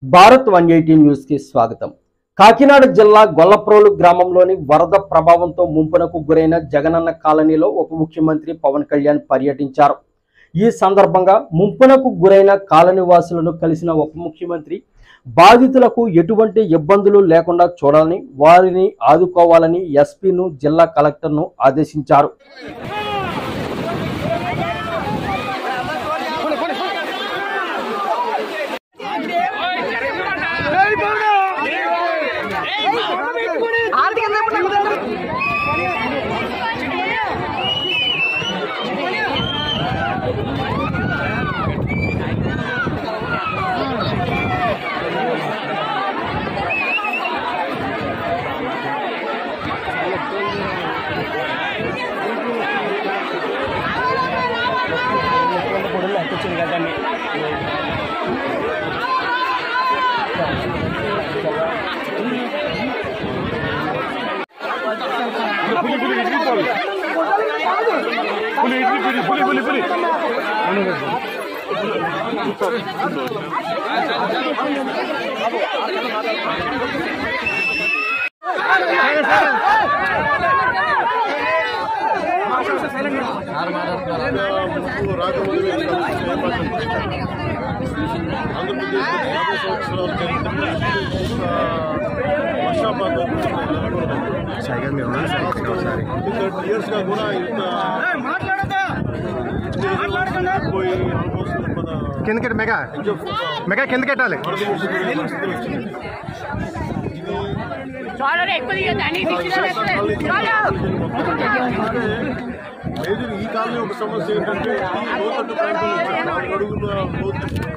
Bharat one eighty news కి స్వాగతం కాకినాడ జిల్లా గొల్లప్రోలు గ్రామంలోని వరద ప్రభావంతో ముంపునకు గురైన జగనన్న కాలనీలో ఉప ముఖ్యమంత్రి పవన్ కళ్యాణ్ పర్యటించారు ఈ సందర్భంగా ముంపునకు గురైన కాలనీ వాసులను కలిసిన ఉప ముఖ్యమంత్రి బాధితులకు ఎటువంటి ఇబ్బందులు లేకుండా చూడాలని వారిని ఆదుకోవాలని ఎస్పీను జిల్లా కలెక్టర్ను ఆదేశించారు ముందు రాకముందు ఆంధ్రప్రదేశ్ యాభై సంవత్సరాల చరిత్రలో వర్షాపాతం థర్టీ ఇయర్స్గా కూడా ఇంత పోయి ఆల్మోస్ట్ మన కిందకి mega edge of, uh, mega కిందకెట్టాలి వరద ముసుగు పరిస్థితి వచ్చింది. చాలా ఎక్కువ దిగదు అని లేదు ఈ కాలనీ ఒక సమస్య ఏంటంటే ఈ లోతట్టు ప్రాంతంలో చాలా అడుగుల లోతు